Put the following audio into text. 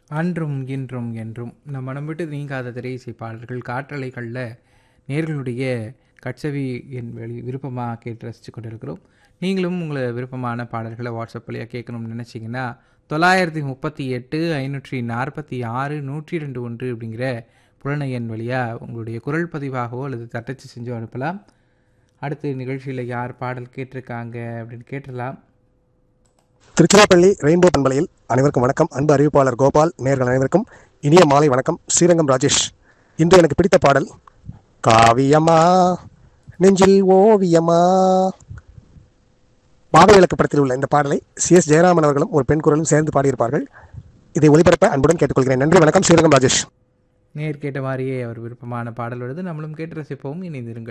அன்றும் இன்றும் என்றும் நம் மனம் விட்டு நீங்காத திரையிசை பாடல்கள் காற்றலைகளில் நேர்களுடைய கட்சவி என் வெளி விருப்பமாக கேட்டு ரசித்து கொண்டிருக்கிறோம் நீங்களும் உங்களை விருப்பமான பாடல்களை வாட்ஸ்அப் வழியாக கேட்கணும்னு நினச்சிங்கன்னா தொள்ளாயிரத்தி முப்பத்தி எட்டு ஐநூற்றி நாற்பத்தி ஆறு நூற்றி ரெண்டு ஒன்று அப்படிங்கிற புலனை எண் வழியாக உங்களுடைய குரல் பதிவாகவோ அல்லது தட்டச்சு செஞ்சோ அனுப்பலாம் அடுத்த நிகழ்ச்சியில் யார் பாடல் கேட்டிருக்காங்க அப்படின்னு கேட்டுடலாம் திருச்சிராப்பள்ளி ரெயின்போ பண்பலையில் அனைவருக்கும் வணக்கம் அன்பு அறிவிப்பாளர் கோபால் நேர்கள் அனைவருக்கும் இனிய மாலை வணக்கம் ஸ்ரீரங்கம் ராஜேஷ் இன்று எனக்கு பிடித்த பாடல் காவியமா நெஞ்சில் ஓவியமா பாதவிளக்கு படத்தில் உள்ள இந்த பாடலை சி எஸ் ஜெயராமன் அவர்களும் ஒரு பெண் குரலும் சேர்ந்து பாடியிருப்பார்கள் இதை ஒளிபரப்ப அன்புடன் கேட்டுக்கொள்கிறேன் நன்றி வணக்கம் ஸ்ரீரங்கம் ராஜேஷ் நேர் கேட்ட மாதிரியே அவர் விருப்பமான பாடல் வருது நம்மளும் கேட்டு ரசிப்போம் இணைந்திருங்கள்